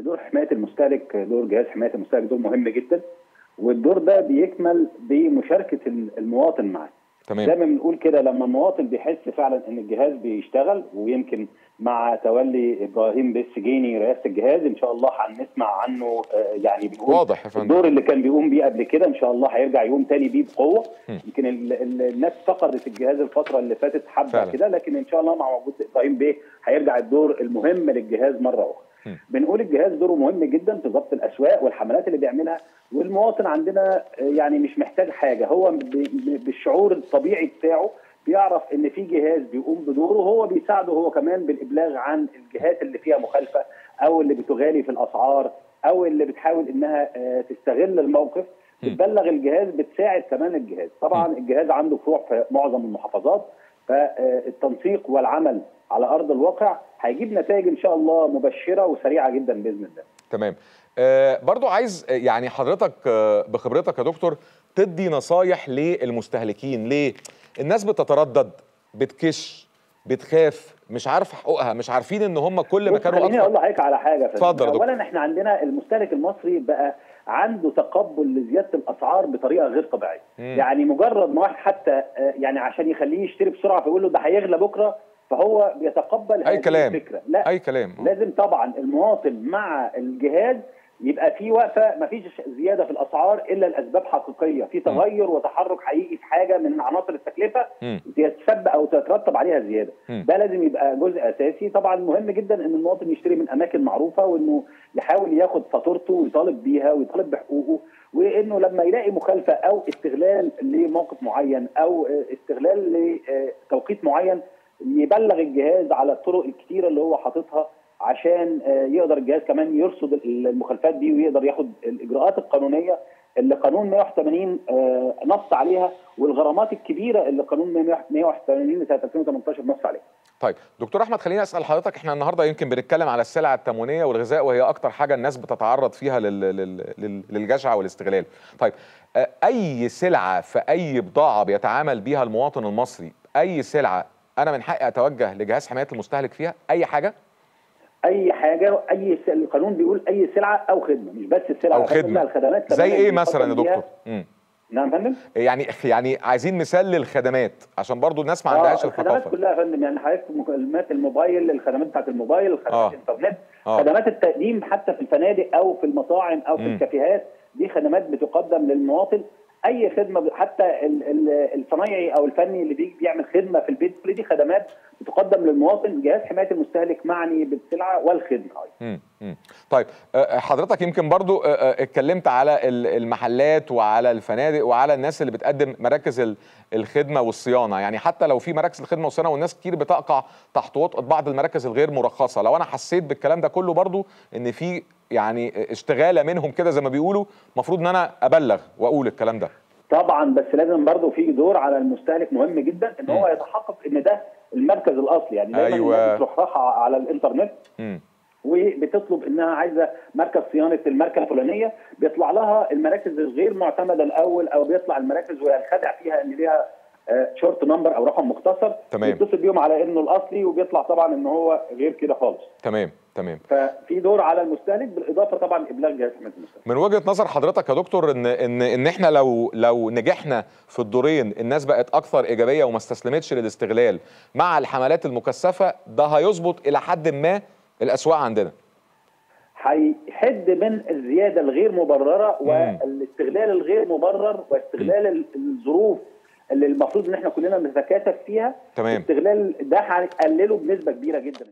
دور حمايه المستهلك دور جهاز حمايه المستهلك دور مهم جدا والدور ده بيكمل بمشاركه المواطن معاه تمام زي ما بنقول كده لما المواطن بيحس فعلا ان الجهاز بيشتغل ويمكن مع تولي ابراهيم بالسجيني رئاسه الجهاز ان شاء الله هنسمع عنه آه، يعني بنقول واضح يا فندم الدور اللي كان بيقوم بيه قبل كده ان شاء الله هيرجع يقوم تاني بيه بقوه م. يمكن ال- ال- الناس فقدت الجهاز الفتره اللي فاتت حبه فعلا. كده لكن ان شاء الله مع وجود ابراهيم بيه هيرجع الدور المهم للجهاز مره اخرى م. بنقول الجهاز دوره مهم جدا في ضبط الاسواق والحملات اللي بيعملها والمواطن عندنا آه، يعني مش محتاج حاجه هو ب- ب- بالشعور الطبيعي بتاعه بيعرف ان في جهاز بيقوم بدوره هو بيساعده هو كمان بالابلاغ عن الجهات اللي فيها مخالفه او اللي بتغالي في الاسعار او اللي بتحاول انها آه، تستغل الموقف م. بتبلغ الجهاز بتساعد كمان الجهاز طبعا الجهاز عنده فروع في معظم المحافظات فالتنسيق والعمل على ارض الواقع هيجيب نتائج ان شاء الله مبشره وسريعه جدا باذن الله تمام آه برضو عايز آه، يعني حضرتك آه بخبرتك يا دكتور تدي نصايح للمستهلكين ليه الناس بتتردد بتكش بتخاف مش عارفه حقوقها مش عارفين ان هم كل ما بص، كانوا خليني اقول اكتر لحضرتك على حاجه فندم. اتفضل يا دكتور. اولا احنا عندنا المستهلك المصري بقى عنده تقبل لزياده الاسعار بطريقه غير طبيعيه مم. يعني مجرد ما واحد حتى آه، يعني عشان يخليه يشتري بسرعه فيقول له ده هيغلى بكره فهو بيتقبل اي هذه كلام الفكره لا اي كلام آه. لازم طبعا المواطن مع الجهاز يبقى في وقفه ما فيش زياده في الاسعار الا لاسباب حقيقيه في تغير وتحرك حقيقي في حاجه من عناصر التكلفه مم. يتسبب او تترتب عليها زياده مم. ده لازم يبقى جزء اساسي طبعا مهم جدا ان المواطن يشتري من اماكن معروفه وانه يحاول ياخد فاتورته ويطالب بيها ويطالب بحقوقه وانه لما يلاقي مخالفه او استغلال لموقف معين او استغلال لتوقيت معين يبلغ الجهاز على الطرق الكتيره اللي هو حاططها عشان آه، يقدر الجهاز كمان يرصد المخالفات دي ويقدر ياخد الاجراءات القانونيه اللي قانون 181 آه، نص عليها والغرامات الكبيره اللي قانون 181 لسنه 2018 نص عليها. طيب دكتور احمد خليني اسال حضرتك احنا النهارده يمكن بنتكلم على السلع التموينيه والغذاء وهي اكتر حاجه الناس بتتعرض فيها لل... لل... لل... للجشع والاستغلال طيب آه، اي سلعه في اي بضاعه بيتعامل بيها المواطن المصري اي سلعه انا من حقي اتوجه لجهاز حمايه المستهلك فيها اي حاجه اي حاجه اي س- القانون بيقول اي سلعه او خدمه مش بس السلعه او الخدمة، خدمه لا، الخدمات كمان زي اللي ايه بيقدم مثلا يا بيها- دكتور مم. نعم يا فندم يعني يعني عايزين مثال للخدمات عشان برضو الناس ما آه، عندهاش الخدمات الثقافه كلها يا فندم يعني حضرتك مكالمات الموبايل الخدمات بتاعت الموبايل خدمات آه. الانترنت آه. خدمات التقديم حتى في الفنادق او في المطاعم او في مم. الكافيهات دي خدمات بتقدم للمواطن اي خدمه ب- حتى ال- ال- الصنايعي او الفني اللي بيجي بيعمل خدمه في البيت كل دي خدمات بتقدم للمواطن جهاز حمايه المستهلك معني بالسلعه والخدمه أيضا. مم. مم. طيب آه، حضرتك يمكن برضو آه، آه، اتكلمت على ال- المحلات وعلى الفنادق وعلى الناس اللي بتقدم مراكز ال- الخدمه والصيانه يعني حتى لو في مراكز الخدمه والصيانه والناس كتير بتقع تحت وطأة بعض المراكز الغير مرخصه لو انا حسيت بالكلام ده كله برضو ان في يعني اشتغاله منهم كده زي ما بيقولوا المفروض ان انا ابلغ واقول الكلام ده طبعا بس لازم برضه في دور على المستهلك مهم جدا ان هو يتحقق ان ده المركز الاصلي يعني دايما أيوة. الناس بتروح رايحة على الانترنت مم. وبتطلب انها عايزه مركز صيانه الماركه الفلانيه بيطلع لها المراكز الغير معتمده الاول او بيطلع المراكز وينخدع فيها ان ليها شورت نمبر او رقم مختصر تمام. يتصل بيهم على انه الاصلي وبيطلع طبعا ان هو غير كده خالص تمام تمام ففي دور على المستهلك بالاضافه طبعا ابلاغ جهاز حمايه المستهلك من وجهه نظر حضرتك يا دكتور ان ان ان احنا لو لو نجحنا في الدورين الناس بقت اكثر ايجابيه وما استسلمتش للاستغلال مع الحملات المكثفه ده هيظبط الى حد ما الاسواق عندنا هيحد من الزياده الغير مبرره مم. والاستغلال الغير مبرر واستغلال ال- الظروف اللي المفروض ان احنا كلنا نتكاتف فيها تمام استغلال ده هيقلله بنسبه كبيره جدا